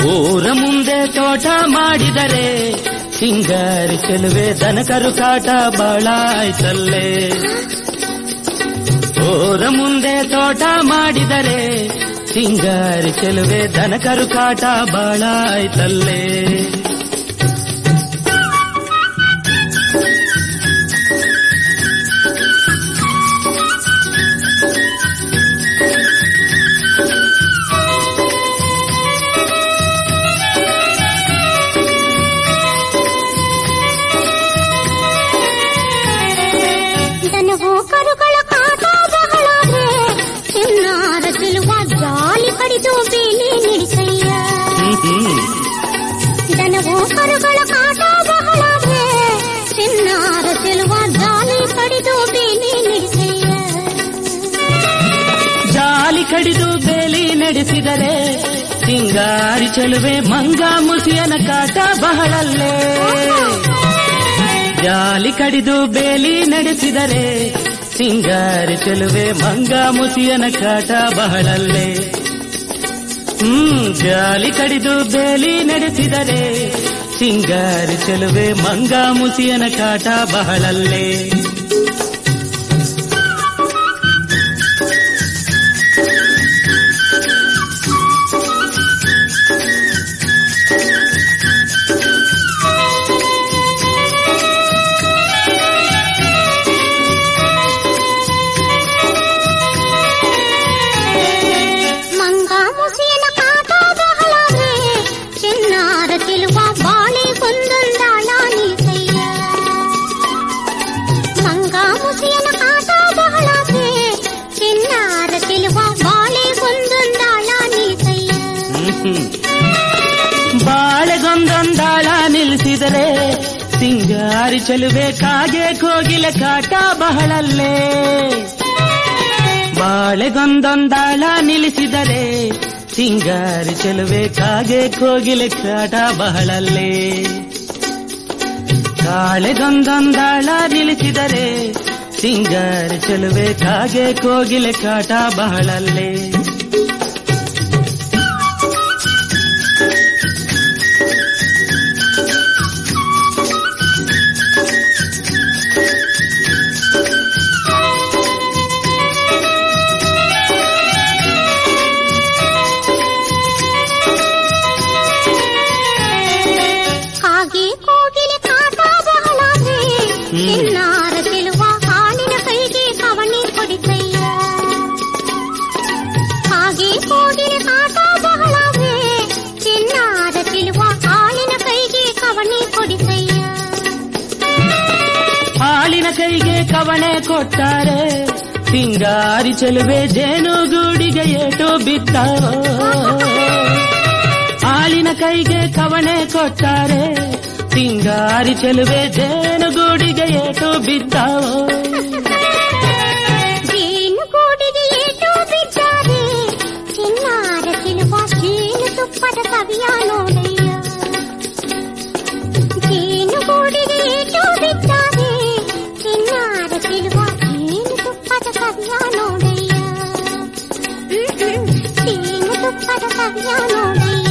ಊರ ಮುಂದೆ ತೋಟ ಮಾಡಿದರೆ ಸಿಂಗಾರಿ ಚೆಲುವೆ ದನಕರು ಕಾಟ ಬಾಳ ಆಯ್ತಲ್ಲೇ ಊರ ಮುಂದೆ ತೋಟ ಮಾಡಿದರೆ ಸಿಂಗಾರಿ ಚೆಲುವೆ ದನಕರು ಕಾಟ ಬಾಳ ಆಯ್ತಲ್ಲೇ ದನವು ಕರುಗಳ ಕಾಟ ಬಹಳಾದ್ರೆ ಚಿನ್ನಾರ ಚೆಲುವ ಜಾಲಿ ಕಡಿದು ಬೇಲಿ ನಿಡಿಸಯ್ಯ ಹ್ಮ್ ಹ್ಮ್ ದನವು ಕರುಗಳ ಕಾಟ ಬಹಳಾದ್ರೆ ಚಿನ್ನಾರ ಚೆಲುವ ಜಾಲಿ ಕಡಿದು ಬೇಲಿ ನಿಡಿಸಯ್ಯ ಜಾಲಿ ಕಡಿದು ಬೇಲಿ ನಡೆಸಿದರೆ ಸಿಂಗಾರಿ ಚೆಲುವೆ ಮಂಗ ಮುಸಿಯನ ಕಾಟ ಬಹಳಲ್ಲೇ ಜಾಲಿ ಕಡಿದು ಬೇಲಿ ನಡೆಸಿದರೆ ಸಿಂಗಾರಿ ಚೆಲುವೆ ಮಂಗ ಮುಸಿಯನ ಕಾಟ ಬಹಳಲ್ಲೇ ಹ್ಮ್ ಜಾಲಿ ಕಡಿದು ಬೇಲಿ ನಡೆಸಿದರೆ ಸಿಂಗಾರಿ ಚೆಲುವೆ ಮಂಗ ಮುಸಿಯನ ಕಾಟ ಬಹಳಲ್ಲೇ ಮಂಗ ಮುಸಿಯನ ಕಾಟ ಬಹಳಾದ್ರೆ ಚಿನ್ನಾರ ಚೆಲುವ ಬಾಳೆ ಒಂದೊಂದಾಳ ನೀಸಯ್ಯ ಮಂಗ ಮುಸಿಯನ ಕಾಟ ಬಹಳಾದ್ರೆ ಚಿನ್ನಾರ ಚೆಲುವ ಬಾಳೆ ಒಂದೊಂದಾಳ ನೀಸಯ್ಯ ಹ್ಮ್. ಬಾಳೆಗೊಂದೊಂದಾಳ ನಿಲ್ಲಿಸಿದರೆ ಸಿಂಗಾರಿ ಚೆಲುವೆ ಕಾಗೆ ಕೋಗಿಲ ಕಾಟ ಬಹಳಲ್ಲೇ ಬಾಳೆಗೊಂದೊಂದಾಳ ನಿಲ್ಲಿಸಿದರೆ ಸಿಂಗಾರಿ ಚೆಲುವೆ ಕಾಗೆ ಕೋಗಿಲೆ ಕಾಟ ಬಹಳಲ್ಲೇ ಕಾಳೆಗೊಂದೊಂದಾಳ ನಿಲ್ಲಿಸಿದರೆ ಸಿಂಗಾರಿ ಚೆಲುವೆ ಕಾಗೆ ಕೋಗಿಲೆ ಕಾಟ ಬಹಳಲ್ಲೇ ಹಾಗೆ ಕೋಗಿಲೆ ಕಾಟ ಬಹಳಾದ್ರೆ ಹ್ಮ್. ಚಿನ್ನಾರ ಚೆಲುವ ಹಾಲಿನ ಕೈಗೆ ಕವಣಿ ಕೊಡಿಸಯ್ಯ ಹಾಗೆ ಕೋಗಿಲೆ ಕಾಟ ಬಹಳಾದ್ರೆ ಚಿನ್ನಾರ ಚೆಲುವ ಹಾಲಿನ ಕೈಗೆ ಕವಣಿ ಕೊಡಿಸಯ್ಯ ಹಾಲಿನ ಕೈಗೆ ಕವಣೆ ಕೊಟ್ಟಾರೆ ಸಿಂಗಾರಿ ಚೆಲುವೆ ಜೇನುಗೂಡಿಗೆ ಏಟು ಬಿದ್ದಾವೋ ಹಾಲಿನ ಕೈಗೆ ಕವಣೆ ಕೊಟ್ಟಾರೆ ಸಿಂಗಾರಿ ಚೆಲುವೆ ಜೇನುಗೂಡಿಗೆ ಏಟು ಬಿದ್ದಾವೋ ಜೇನು ಗೂಡಿಗೆ ಏಟು ಬಿದ್ದಾರೆ ಚಿನ್ನಾರ ಚೆಲುವ ಜೇನು ತುಪ್ಪದ ಸವಿಯ ನೋಡಯ್ಯ ಜೇನು ಗೂಡಿಗೆ ಏಟು ಬಿದ್ದಾರೆ ಚಿನ್ನಾರ ಚೆಲುವ ಜೇನು ತುಪ್ಪದ ಸವಿಯ ನೋಡಯ್ಯ ಹ್ಮ್, ಹ್ಮ್. ಜೇನು ತುಪ್ಪದ ಸವಿಯ ನೋಡಯ್ಯ